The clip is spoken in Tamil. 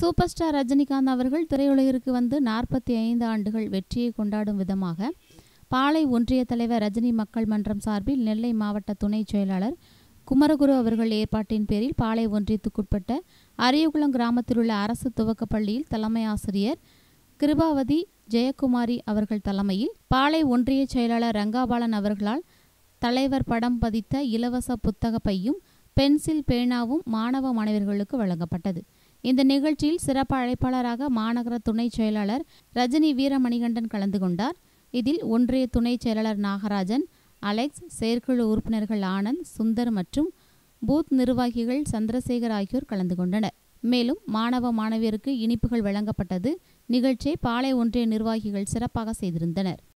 சூப்பர் ஸ்டார் ரஜினிகாந்த் அவர்கள் திரையுலகிற்கு வந்து நாற்பத்தி ஐந்து ஆண்டுகள் வெற்றியை கொண்டாடும் விதமாக பாளை ஒன்றிய தலைவர் ரஜினி மக்கள் மன்றம் சார்பில் நெல்லை மாவட்ட துணை செயலாளர் குமரகுரு அவர்கள் ஏற்பாட்டின் பேரில் பாளை ஒன்றியத்துக்குட்பட்ட அரியகுளம் கிராமத்தில் உள்ள அரசு துவக்கப் பள்ளியில் தலைமை ஆசிரியர் கிருபாவதி ஜெயக்குமாரி அவர்கள் தலைமையில் பாளை ஒன்றிய செயலாளர் ரங்காபாலன் அவர்களால் தலைவர் படம் பதித்த இலவச புத்தக பையும் பென்சில் பேனாவும் மாணவ மாணவர்களுக்கு வழங்கப்பட்டது இந்த நிகழ்ச்சியில் சிறப்பு அழைப்பாளராக மாநகர துணை செயலாளர் ரஜினி வீரமணிகண்டன் கலந்து கொண்டார் இதில் ஒன்றிய துணை செயலாளர் நாகராஜன் அலெக்ஸ் செயற்குழு உறுப்பினர்கள் ஆனந்த் சுந்தர் மற்றும் பூத் நிர்வாகிகள் சந்திரசேகர் ஆகியோர் கலந்து கொண்டனர் மேலும் மாணவ மாணவியருக்கு இனிப்புகள் வழங்கப்பட்டது நிகழ்ச்சியை பாளை ஒன்றிய நிர்வாகிகள் சிறப்பாக செய்திருந்தனர்